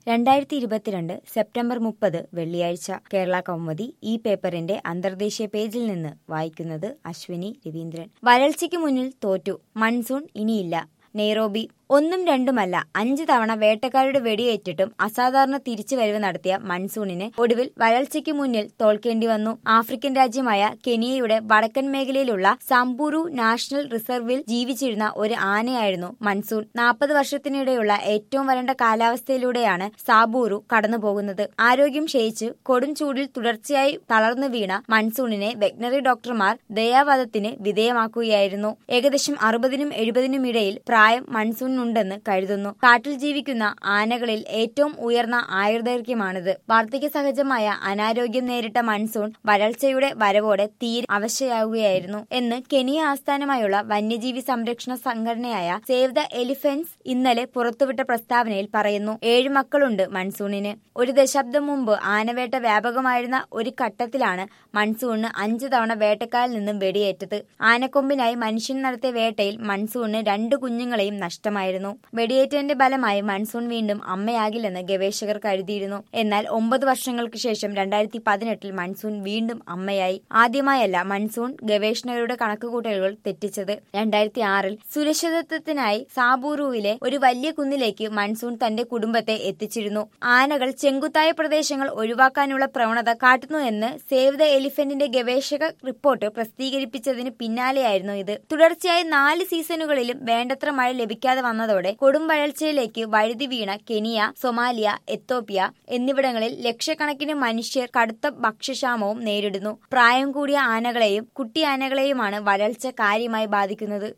രണ്ടായിരത്തി ഇരുപത്തിരണ്ട് സെപ്റ്റംബർ മുപ്പത് വെള്ളിയാഴ്ച കേരള കൗമുദി ഈ പേപ്പറിന്റെ അന്തർദേശീയ പേജിൽ നിന്ന് വായിക്കുന്നത് അശ്വിനി രവീന്ദ്രൻ വരൾച്ചയ്ക്ക് മുന്നിൽ തോറ്റു മൺസൂൺ ഇനിയില്ല നെയ്റോബി ഒന്നും രണ്ടുമല്ല അഞ്ച് തവണ വേട്ടക്കാരുടെ വെടിയേറ്റിട്ടും അസാധാരണ തിരിച്ചുവരവ് നടത്തിയ മൺസൂണിന് ഒടുവിൽ വരൾച്ചയ്ക്ക് മുന്നിൽ തോൽക്കേണ്ടി വന്നു ആഫ്രിക്കൻ രാജ്യമായ കെനിയയുടെ വടക്കൻ മേഖലയിലുള്ള സാംബൂരു നാഷണൽ റിസർവിൽ ജീവിച്ചിരുന്ന ഒരു ആനയായിരുന്നു മൺസൂൺ നാൽപ്പത് വർഷത്തിനിടെയുള്ള ഏറ്റവും വരണ്ട കാലാവസ്ഥയിലൂടെയാണ് സാബൂരു കടന്നുപോകുന്നത് ആരോഗ്യം ക്ഷയിച്ച് കൊടും ചൂടിൽ തുടർച്ചയായി തളർന്നു വീണ മൺസൂണിനെ വെറ്റിനറി ഡോക്ടർമാർ ദയാവധത്തിന് വിധേയമാക്കുകയായിരുന്നു ഏകദേശം അറുപതിനും എഴുപതിനും ഇടയിൽ പ്രായം മൺസൂൺ ഉണ്ടെന്ന് കരുതുന്നു കാട്ടിൽ ജീവിക്കുന്ന ആനകളിൽ ഏറ്റവും ഉയർന്ന ആയുർദൈർഘ്യമാണിത് വാർദ്ധക്യ സഹജമായ അനാരോഗ്യം നേരിട്ട മൺസൂൺ വരൾച്ചയുടെ വരവോടെ തീരെ അവശയാവുകയായിരുന്നു എന്ന് കെനിയ ആസ്ഥാനമായുള്ള വന്യജീവി സംരക്ഷണ സംഘടനയായ സേവ് ദ എലിഫന്റ്സ് ഇന്നലെ പുറത്തുവിട്ട പ്രസ്താവനയിൽ പറയുന്നു ഏഴ് മക്കളുണ്ട് മൺസൂണിന് ഒരു ദശാബ്ദം മുമ്പ് ആനവേട്ട വ്യാപകമായിരുന്ന ഒരു ഘട്ടത്തിലാണ് മൺസൂണിന് അഞ്ചു തവണ വേട്ടക്കാരിൽ നിന്നും വെടിയേറ്റത് ആനക്കൊമ്പിനായി മനുഷ്യൻ നടത്തിയ വേട്ടയിൽ മൺസൂണിന് രണ്ട് കുഞ്ഞുങ്ങളെയും നഷ്ടമായിരുന്നു വെടിയേറ്റതിന്റെ ഫലമായി മൺസൂൺ വീണ്ടും അമ്മയാകില്ലെന്ന് ഗവേഷകർ കരുതിയിരുന്നു എന്നാൽ ഒമ്പത് വർഷങ്ങൾക്ക് ശേഷം രണ്ടായിരത്തി പതിനെട്ടിൽ മൺസൂൺ വീണ്ടും അമ്മയായി ആദ്യമായല്ല മൺസൂൺ ഗവേഷകരുടെ കണക്കുകൂട്ടലുകൾ തെറ്റിച്ചത് രണ്ടായിരത്തി ആറിൽ സുരക്ഷിതത്വത്തിനായി സാബൂറുവിലെ ഒരു വലിയ കുന്നിലേക്ക് മൺസൂൺ തന്റെ കുടുംബത്തെ എത്തിച്ചിരുന്നു ആനകൾ ചെങ്കുത്തായ പ്രദേശങ്ങൾ ഒഴിവാക്കാനുള്ള പ്രവണത കാട്ടുന്നു എന്ന് സേവ് ദ എലിഫന്റിന്റെ ഗവേഷക റിപ്പോർട്ട് പ്രസിദ്ധീകരിപ്പിച്ചതിന് പിന്നാലെയായിരുന്നു ഇത് തുടർച്ചയായി നാല് സീസണുകളിലും വേണ്ടത്ര മഴ ലഭിക്കാതെ വന്നതോടെ കൊടും വരൾച്ചയിലേക്ക് വഴുതി വീണ കെനിയ സൊമാലിയ എത്തോപ്യ എന്നിവിടങ്ങളിൽ ലക്ഷക്കണക്കിന് മനുഷ്യർ കടുത്ത ഭക്ഷ്യക്ഷാമവും നേരിടുന്നു പ്രായം കൂടിയ ആനകളെയും കുട്ടി ആനകളെയുമാണ് വരൾച്ച കാര്യമായി ബാധിക്കുന്നത്